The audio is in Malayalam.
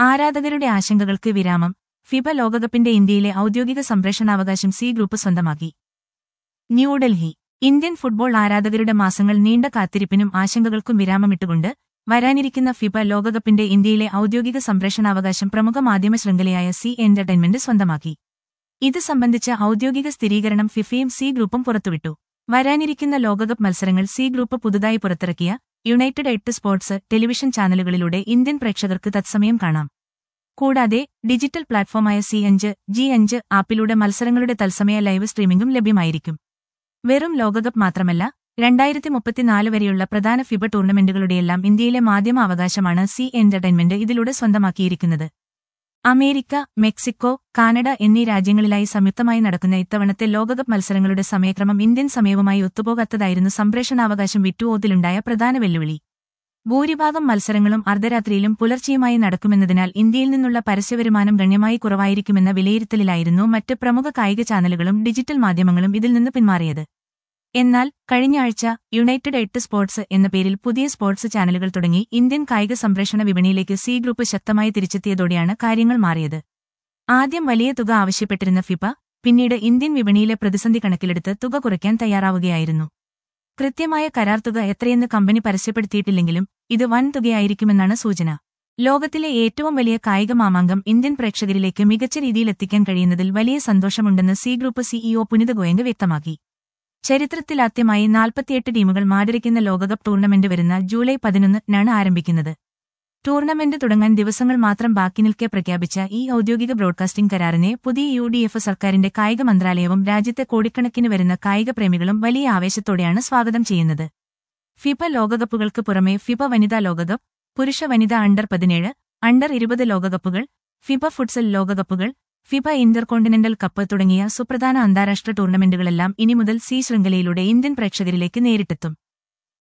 ആരാധകരുടെ ആശങ്കകൾക്ക് വിരാമം ഫിബ ലോകകപ്പിന്റെ ഇന്ത്യയിലെ ഔദ്യോഗിക സംപ്രേഷണാവകാശം സി ഗ്രൂപ്പ് സ്വന്തമാക്കി ന്യൂഡൽഹി ഇന്ത്യൻ ഫുട്ബോൾ ആരാധകരുടെ മാസങ്ങൾ നീണ്ട കാത്തിരിപ്പിനും ആശങ്കകൾക്കും വിരാമമിട്ടുകൊണ്ട് വരാനിരിക്കുന്ന ഫിബ ലോകകപ്പിന്റെ ഇന്ത്യയിലെ ഔദ്യോഗിക സംപ്രേഷണാവകാശം പ്രമുഖ മാധ്യമ ശൃംഖലയായ സി എന്റർടൈൻമെന്റ് സ്വന്തമാക്കി ഇത് സംബന്ധിച്ച ഔദ്യോഗിക സ്ഥിരീകരണം ഫിഫയും സി ഗ്രൂപ്പും പുറത്തുവിട്ടു വരാനിരിക്കുന്ന ലോകകപ്പ് മത്സരങ്ങൾ സി ഗ്രൂപ്പ് പുതുതായി പുറത്തിറക്കിയ യുണൈറ്റഡ് എട്ട് സ്പോർട്സ് ടെലിവിഷൻ ചാനലുകളിലൂടെ ഇന്ത്യൻ പ്രേക്ഷകർക്ക് തത്സമയം കാണാം കൂടാതെ ഡിജിറ്റൽ പ്ലാറ്റ്ഫോമായ സി അഞ്ച് ജി അഞ്ച് ആപ്പിലൂടെ മത്സരങ്ങളുടെ തത്സമയ ലൈവ് സ്ട്രീമിംഗും ലഭ്യമായിരിക്കും വെറും ലോകകപ്പ് മാത്രമല്ല രണ്ടായിരത്തി മുപ്പത്തിനാല് വരെയുള്ള പ്രധാന ഫിബ ടൂർണമെന്റുകളുടെയെല്ലാം ഇന്ത്യയിലെ മാധ്യമ അവകാശമാണ് സി എന്റർടൈൻമെന്റ് ഇതിലൂടെ സ്വന്തമാക്കിയിരിക്കുന്നത് അമേരിക്ക മെക്സിക്കോ കാനഡ എന്നീ രാജ്യങ്ങളിലായി സംയുക്തമായി നടക്കുന്ന ഇത്തവണത്തെ ലോകകപ്പ് മത്സരങ്ങളുടെ സമയക്രമം ഇന്ത്യൻ സമയവുമായി ഒത്തുപോകാത്തതായിരുന്നു സംപ്രേഷണാവകാശം വിട്ടുപോകത്തിലുണ്ടായ പ്രധാന വെല്ലുവിളി ഭൂരിഭാഗം മത്സരങ്ങളും അർദ്ധരാത്രിയിലും പുലർച്ചെയുമായി നടക്കുമെന്നതിനാൽ ഇന്ത്യയിൽ നിന്നുള്ള പരസ്യവരുമാനം ഗണ്യമായി കുറവായിരിക്കുമെന്ന വിലയിരുത്തലിലായിരുന്നു മറ്റ് പ്രമുഖ കായിക ചാനലുകളും ഡിജിറ്റൽ മാധ്യമങ്ങളും ഇതിൽ നിന്ന് പിന്മാറിയത് എന്നാൽ കഴിഞ്ഞ ആഴ്ച യുണൈറ്റഡ് എട്ട് സ്പോർട്സ് എന്ന പേരിൽ പുതിയ സ്പോർട്സ് ചാനലുകൾ തുടങ്ങി ഇന്ത്യൻ കായിക സംപ്രേഷണ വിപണിയിലേക്ക് സി ഗ്രൂപ്പ് ശക്തമായി തിരിച്ചെത്തിയതോടെയാണ് കാര്യങ്ങൾ മാറിയത് ആദ്യം വലിയ തുക ആവശ്യപ്പെട്ടിരുന്ന ഫിഫ പിന്നീട് ഇന്ത്യൻ വിപണിയിലെ പ്രതിസന്ധി കണക്കിലെടുത്ത് തുക കുറയ്ക്കാൻ തയ്യാറാവുകയായിരുന്നു കൃത്യമായ കരാർ തുക എത്രയെന്ന് കമ്പനി പരസ്യപ്പെടുത്തിയിട്ടില്ലെങ്കിലും ഇത് വൻ തുകയായിരിക്കുമെന്നാണ് സൂചന ലോകത്തിലെ ഏറ്റവും വലിയ കായിക മാമാങ്കം ഇന്ത്യൻ പ്രേക്ഷകരിലേക്ക് മികച്ച രീതിയിൽ എത്തിക്കാൻ കഴിയുന്നതിൽ വലിയ സന്തോഷമുണ്ടെന്ന് Zee group CEO Punit Goenka വ്യക്തമാക്കി ചരിത്രത്തിലാദ്യമായി നാൽപ്പത്തിയെട്ട് ടീമുകൾ മാതിരിക്കുന്ന ലോകകപ്പ് ടൂർണമെന്റ് വരുന്ന ജൂലൈ പതിനൊന്നിനാണ് ആരംഭിക്കുന്നത് ടൂർണമെന്റ് തുടങ്ങാൻ ദിവസങ്ങൾ മാത്രം ബാക്കി നിൽക്കെ പ്രഖ്യാപിച്ച ഈ ഔദ്യോഗിക ബ്രോഡ്കാസ്റ്റിംഗ് കരാറിനെ പുതിയ യു ഡി എഫ് സർക്കാരിന്റെ കായിക മന്ത്രാലയവും രാജ്യത്തെ കോടിക്കണക്കിന് വരുന്ന കായിക പ്രേമികളും വലിയ ആവേശത്തോടെയാണ് സ്വാഗതം ചെയ്യുന്നത് ഫിഫ ലോകകപ്പുകൾക്ക് പുറമെ ഫിഫ വനിതാ ലോകകപ്പ് പുരുഷ വനിതാ അണ്ടർ പതിനേഴ് അണ്ടർ ഇരുപത് ലോകകപ്പുകൾ ഫിഫ ഫുട്സൽ ലോകകപ്പുകൾ ഫിഫ ഇന്റർകോണ്ടിനെന്റൽ കപ്പ് തുടങ്ങിയ സുപ്രധാന അന്താരാഷ്ട്ര ടൂർണമെന്റുകളെല്ലാം ഇനി മുതൽ സി ശൃംഖലയിലൂടെ ഇന്ത്യൻ പ്രേക്ഷകരിലേക്ക് നേരിട്ടെത്തും